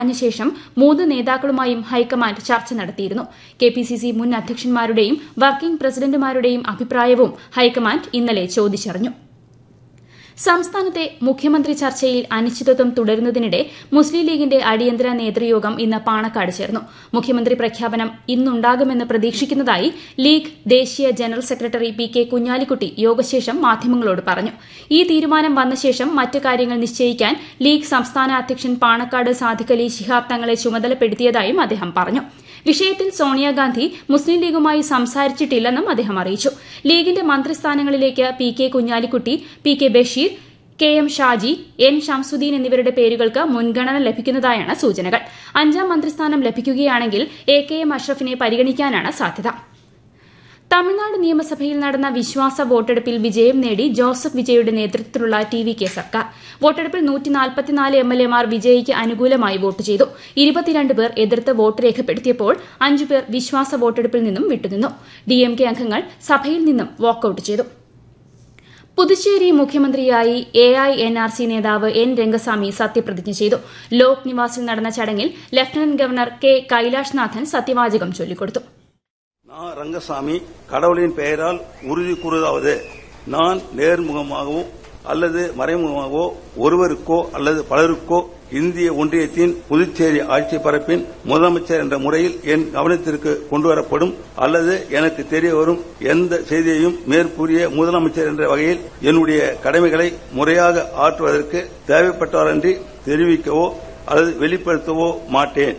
ശേഷം മൂന്ന് നേതാക്കളുമായും ഹൈക്കമാൻഡ് ചർച്ച നടത്തിയിരുന്നു കെ പി സി സി മുൻ അധ്യക്ഷന്മാരുടെയും വർക്കിംഗ് പ്രസിഡന്റുമാരുടെയും അഭിപ്രായവും ഹൈക്കമാൻഡ് ഇന്നലെ ചോദിച്ചറിഞ്ഞു സംസ്ഥാനത്തെ മുഖ്യമന്ത്രി ചർച്ചയിൽ അനിശ്ചിതത്വം തുടരുന്നതിനിടെ മുസ്ലിം ലീഗിന്റെ അടിയന്തര നേതൃയോഗം ഇന്ന് പാണക്കാട് ചേർന്നു മുഖ്യമന്ത്രി പ്രഖ്യാപനം ഇന്നുണ്ടാകുമെന്ന് പ്രതീക്ഷിക്കുന്നതായി ലീഗ് ദേശീയ general secretary P K Kunhalikutty യോഗശേഷം മാധ്യമങ്ങളോട് പറഞ്ഞു ഈ തീരുമാനം വന്ന ശേഷം മറ്റ് കാര്യങ്ങൾ നിശ്ചയിക്കാൻ ലീഗ് സംസ്ഥാന അധ്യക്ഷൻ പാണക്കാട് സാദിഖ് അലി ശിഹാബ് തങ്ങളെ ചുമതലപ്പെടുത്തിയതായും അദ്ദേഹം പറഞ്ഞു വിഷയത്തിൽ സോണിയാഗാന്ധി മുസ്ലിം ലീഗുമായി സംസാരിച്ചിട്ടില്ലെന്നും അദ്ദേഹം അറിയിച്ചു ലീഗിന്റെ മന്ത്രിസ്ഥാനങ്ങളിലേക്ക് P K Kunhalikutty P K Basheer K M Shaji N Shamsuddin എന്നിവരുടെ പേരുകൾക്ക് മുൻഗണന ലഭിക്കുന്നതായാണ് സൂചനകൾ അഞ്ചാം മന്ത്രിസ്ഥാനം ലഭിക്കുകയാണെങ്കിൽ എ കെ എം അഷ്റഫിനെ പരിഗണിക്കാനാണ് സാധ്യത തമിഴ്നാട് നിയമസഭയിൽ നടന്ന വിശ്വാസ വോട്ടെടുപ്പിൽ വിജയം നേടി ജോസഫ് വിജയുടെ നേതൃത്വത്തിലുള്ള ടി വി കെ സർക്കാർ വോട്ടെടുപ്പിൽ നൂറ്റിനാൽപ്പത്തിനാല് എം എൽ എമാർ വിജയിക്ക് അനുകൂലമായി വോട്ട് ചെയ്തു ഇരുപത്തിരണ്ട് പേർ എതിർത്ത് വോട്ട് രേഖപ്പെടുത്തിയപ്പോൾ അഞ്ചു പേർ വിശ്വാസ വോട്ടെടുപ്പിൽ നിന്നും വിട്ടുനിന്നു ഡിഎംകെ അംഗങ്ങൾ സഭയിൽ നിന്നും വാക്കൌട്ട് ചെയ്തു പുതുച്ചേരി മുഖ്യമന്ത്രിയായി A I N R C നേതാവ് എൻ രംഗസ്വാമി സത്യപ്രതിജ്ഞ ചെയ്തു ലോക് നിവാസിൽ നടന്ന ചടങ്ങിൽ ലഫ്റ്റനന്റ് ഗവർണർ കെ കൈലാഷ് നാഥൻ സത്യവാചകം ചൊല്ലിക്കൊടുത്തു நான் ரங்கசாமி கடவுளின் பெயரால் உறுதி கூறுவதாவது நான் நேர்முகமாகவோ அல்லது மறைமுகமாகவோ ஒருவருக்கோ அல்லது பலருக்கோ இந்திய ஒன்றியத்தின் புதுச்சேரி ஆட்சி பரப்பின் முதலமைச்சர் என்ற முறையில் என் கவனத்திற்கு கொண்டுவரப்படும் அல்லது எனக்கு தெரிய வரும் எந்த செய்தியையும் மேற்கூறிய முதலமைச்சர் என்ற வகையில் என்னுடைய கடமைகளை முறையாக ஆற்றுவதற்கு தேவைப்பட்டவரன்றி தெரிவிக்கவோ அல்லது வெளிப்படுத்தவோ மாட்டேன்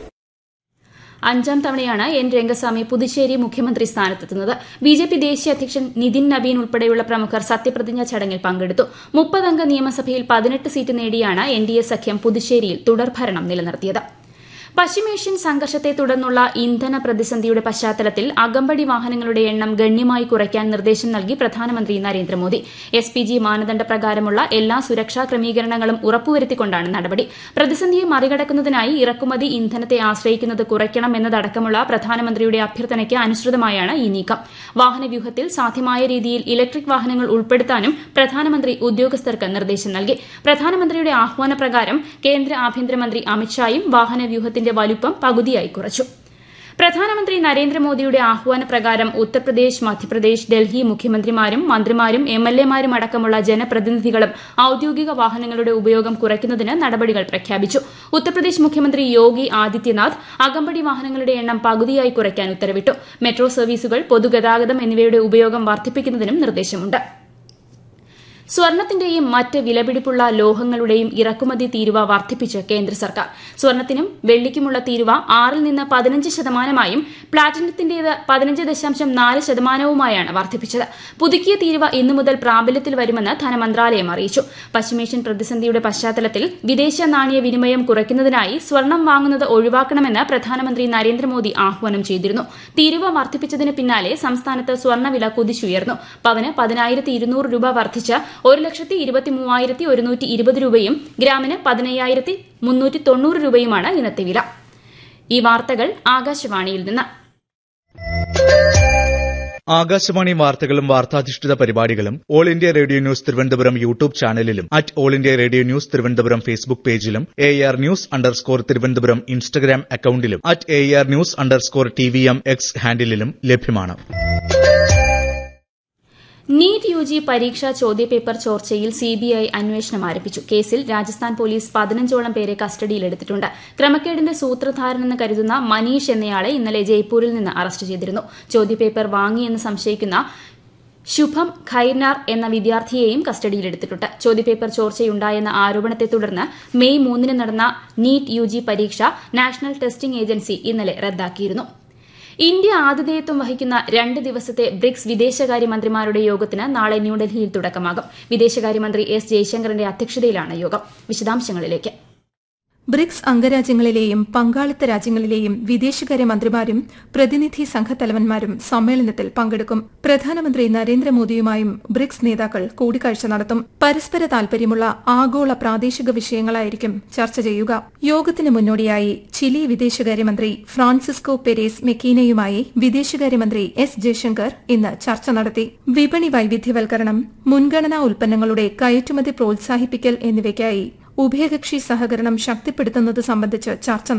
അഞ്ചാം തവണയാണ് എൻ രംഗസ്വാമി പുതുച്ചേരി മുഖ്യമന്ത്രി സ്ഥാനത്തെത്തുന്നത് ബി ജെ പി ദേശീയ അധ്യക്ഷൻ നിതിൻ നബീൻ ഉൾപ്പെടെയുള്ള പ്രമുഖർ സത്യപ്രതിജ്ഞാ ചടങ്ങിൽ പങ്കെടുത്തു മുപ്പതംഗ നിയമസഭയിൽ പതിനെട്ട് സീറ്റ് നേടിയാണ് എൻ ഡി എ സഖ്യം പുതുച്ചേരിയിൽ തുടർഭരണം നിലനിർത്തിയത് പശ്ചിമേഷ്യൻ സംഘർഷത്തെ തുടർന്നുള്ള ഇന്ധന പ്രതിസന്ധിയുടെ പശ്ചാത്തലത്തിൽ അകമ്പടി വാഹനങ്ങളുടെ എണ്ണം ഗണ്യമായി കുറയ്ക്കാൻ നിർദ്ദേശം നൽകി പ്രധാനമന്ത്രി നരേന്ദ്രമോദി എസ് പി ജി മാനദണ്ഡ പ്രകാരമുള്ള എല്ലാ സുരക്ഷാ ക്രമീകരണങ്ങളും ഉറപ്പുവരുത്തിക്കൊണ്ടാണ് നടപടി പ്രതിസന്ധിയെ മറികടക്കുന്നതിനായി ഇറക്കുമതി ഇന്ധനത്തെ ആശ്രയിക്കുന്നത് കുറയ്ക്കണം എന്നതടക്കമുള്ള പ്രധാനമന്ത്രിയുടെ അഭ്യർത്ഥനയ്ക്ക് അനുസൃതമായാണ് ഈ നീക്കം വാഹനവ്യൂഹത്തിൽ സാധ്യമായ രീതിയിൽ ഇലക്ട്രിക് വാഹനങ്ങൾ ഉൾപ്പെടുത്താനും പ്രധാനമന്ത്രി ഉദ്യോഗസ്ഥർക്ക് നിർദ്ദേശം നൽകി പ്രധാനമന്ത്രിയുടെ ആഹ്വാനപ്രകാരം കേന്ദ്ര ആഭ്യന്തരമന്ത്രി അമിത്ഷായും വാഹനവ്യൂഹത്തിന്റെ വലുപ്പം പകുതിയായി കുറച്ചു പ്രധാനമന്ത്രി നരേന്ദ്രമോദിയുടെ ആഹ്വാനപ്രകാരം ഉത്തർപ്രദേശ് മധ്യപ്രദേശ് ഡൽഹി മുഖ്യമന്ത്രിമാരും മന്ത്രിമാരും എം എൽ എമാരും അടക്കമുള്ള ജനപ്രതിനിധികളും ഔദ്യോഗിക വാഹനങ്ങളുടെ ഉപയോഗം കുറയ്ക്കുന്നതിന് നടപടികൾ പ്രഖ്യാപിച്ചു ഉത്തർപ്രദേശ് മുഖ്യമന്ത്രി യോഗി ആദിത്യനാഥ് അകമ്പടി വാഹനങ്ങളുടെ എണ്ണം പകുതിയായി കുറയ്ക്കാൻ ഉത്തരവിട്ടു മെട്രോ സർവീസുകൾ പൊതുഗതാഗതം എന്നിവയുടെ ഉപയോഗം വർദ്ധിപ്പിക്കുന്നതിനും നിർദ്ദേശമുണ്ട് സ്വർണത്തിന്റെയും മറ്റ് വിലപിടിപ്പുള്ള ലോഹങ്ങളുടെയും ഇറക്കുമതി തീരുവ വർദ്ധിപ്പിച്ച് കേന്ദ്ര സർക്കാർ സ്വർണത്തിനും വെള്ളിക്കുമുള്ള തീരുവ ആറിൽ നിന്ന് പതിനഞ്ച് ശതമാനമായും പ്ലാറ്റിനത്തിന്റേത് പതിനഞ്ച് ദശാംശം നാല് ശതമാനവുമായാണ് വർദ്ധിപ്പിച്ചത് പുതുക്കിയ തീരുവ ഇന്നു മുതൽ പ്രാബല്യത്തിൽ വരുമെന്ന് ധനമന്ത്രാലയം അറിയിച്ചു പശ്ചിമേഷ്യൻ പ്രതിസന്ധിയുടെ പശ്ചാത്തലത്തിൽ വിദേശ നാണയ വിനിമയം കുറയ്ക്കുന്നതിനായി സ്വർണം വാങ്ങുന്നത് ഒഴിവാക്കണമെന്ന് പ്രധാനമന്ത്രി നരേന്ദ്രമോദി ആഹ്വാനം ചെയ്തിരുന്നു തീരുവ വർദ്ധിപ്പിച്ചതിന് പിന്നാലെ സംസ്ഥാനത്ത് സ്വർണ്ണവില കുതിച്ചുയർന്നു പവന് പതിനായിരത്തി ഇരുന്നൂറ് രൂപ വർദ്ധിച്ച് ഒരു ലക്ഷത്തി ഇരുപത്തി മൂവായിരത്തി ഒരുന്നൂറ്റി ഇരുപത് രൂപയും ഗ്രാമിന് പതിനയ്യായിരത്തി മുന്നൂറ്റി തൊണ്ണൂറ് രൂപയുമാണ് ഇന്നത്തെ വില ഈ വാർത്തകൾ ആകാശവാണിയിൽ നിന്ന് ആകാശവാണി വാർത്തകളും വാർത്താധിഷ്ഠിത പരിപാടികളും all India radio news Thiruvananthapuram YouTube ചാനലിലും at all India radio news Thiruvananthapuram Facebook പേജിലും A R news underscore Thiruvananthapuram Instagram അക്കൌണ്ടിലും at A R news underscore T V M X ഹാൻഡിലും ലഭ്യമാണ് നീറ്റ് യു ജി പരീക്ഷാ ചോദ്യപേപ്പർ ചോർച്ചയിൽ സിബിഐ അന്വേഷണം ആരംഭിച്ചു കേസിൽ രാജസ്ഥാൻ പോലീസ് പതിനഞ്ചോളം പേരെ കസ്റ്റഡിയിലെടുത്തിട്ടുണ്ട് ക്രമക്കേടിന്റെ സൂത്രധാരനെന്ന് കരുതുന്ന മനീഷ് എന്നയാളെ ഇന്നലെ ജയ്പൂരിൽ നിന്ന് അറസ്റ്റ് ചെയ്തിരുന്നു ചോദ്യപേപ്പർ വാങ്ങിയെന്ന് സംശയിക്കുന്ന ശുഭം ഖൈർനാർ എന്ന വിദ്യാർത്ഥിയെയും കസ്റ്റഡിയിലെടുത്തിട്ടുണ്ട് ചോദ്യപേപ്പർ ചോർച്ചയുണ്ടായെന്ന ആരോപണത്തെ തുടർന്ന് മെയ് മൂന്നിന് നടന്ന നീറ്റ് യു ജി പരീക്ഷ നാഷണൽ ടെസ്റ്റിംഗ് ഏജൻസി ഇന്നലെ റദ്ദാക്കിയിരുന്നു ഇന്ത്യ ആതിഥേയത്വം വഹിക്കുന്ന രണ്ട് ദിവസത്തെ ബ്രിക്സ് വിദേശകാര്യമന്ത്രിമാരുടെ യോഗത്തിന് നാളെ ന്യൂഡൽഹിയിൽ തുടക്കമാകും വിദേശകാര്യമന്ത്രി എസ് ജയശങ്കറിന്റെ അധ്യക്ഷതയിലാണ് യോഗം വിശദാംശങ്ങളിലേക്ക് ബ്രിക്സ് അംഗരാജ്യങ്ങളിലെയും പങ്കാളിത്ത രാജ്യങ്ങളിലെയും വിദേശകാര്യ മന്ത്രിമാരും പ്രതിനിധി സംഘത്തലവന്മാരും സമ്മേളനത്തിൽ പങ്കെടുക്കും പ്രധാനമന്ത്രി നരേന്ദ്രമോദിയുമായും ബ്രിക്സ് നേതാക്കൾ കൂടിക്കാഴ്ച നടത്തും പരസ്പര താൽപര്യമുള്ള ആഗോള പ്രാദേശിക വിഷയങ്ങളായിരിക്കും ചർച്ച ചെയ്യുക യോഗത്തിന് മുന്നോടിയായി ചിലി വിദേശകാര്യമന്ത്രി ഫ്രാൻസിസ്കോ പെരേസ് മെക്കീനയുമായി വിദേശകാര്യമന്ത്രി എസ് ജയശങ്കർ ഇന്ന് ചർച്ച നടത്തി വിപണി വൈവിധ്യവൽക്കരണം മുൻഗണനാ ഉൽപ്പന്നങ്ങളുടെ കയറ്റുമതി പ്രോത്സാഹിപ്പിക്കൽ എന്നിവയ്ക്കായി ഉഭയകക്ഷി സഹകരണം ശക്തിപ്പെടുത്തുന്നത് സംബന്ധിച്ച് ചർച്ച